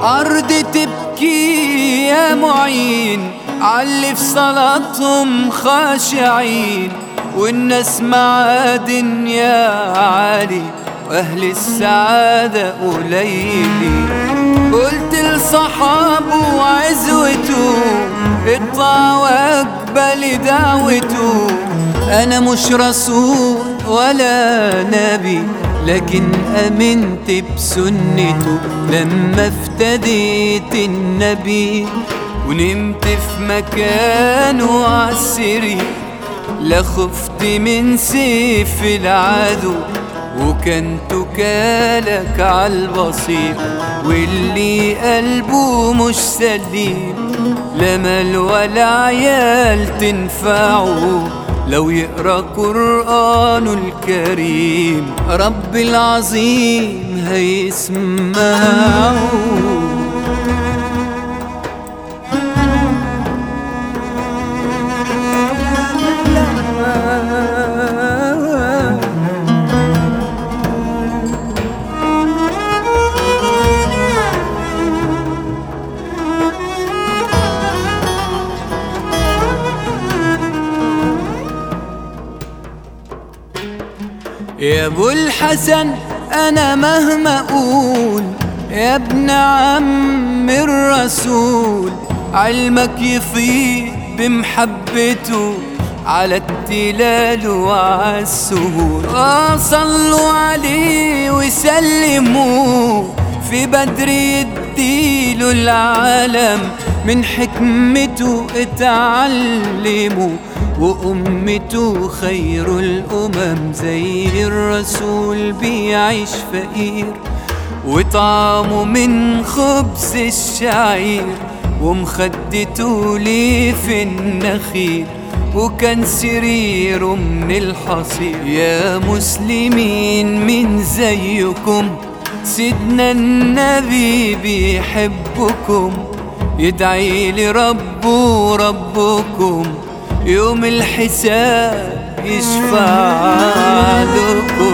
أرض تبكي يا معين علي في صلاتهم خاشعين والناس معادن يا علي وأهل السعادة قليلين قلت لصحابه وعزوته اطلع واقبل دعوته أنا مش رسول ولا نبي لكن أمنت بسنته لما افتديت النبي ونمت في مكانه عالسرير لا خفت من سيف العدو وكان تكالك عالبصير واللي قلبه مش سليم لا مال ولا عيال تنفعه لو يقرا قرآنه الكريم رب العظيم هيسمعه يا ابو الحسن انا مهما اقول يا ابن عم الرسول علمك يفيد بمحبته على التلال وعلى السهول آه صلوا عليه وسلموا في بدر يديله العالم من حكمته اتعلموا وأمته خير الأمم زي الرسول بيعيش فقير وطعمه من خبز الشعير ومخدته ليه في النخيل وكان سريره من الحصير يا مسلمين من زيكم سيدنا النبي بيحبكم يدعي لربه ربكم يوم الحساب يشفع لكم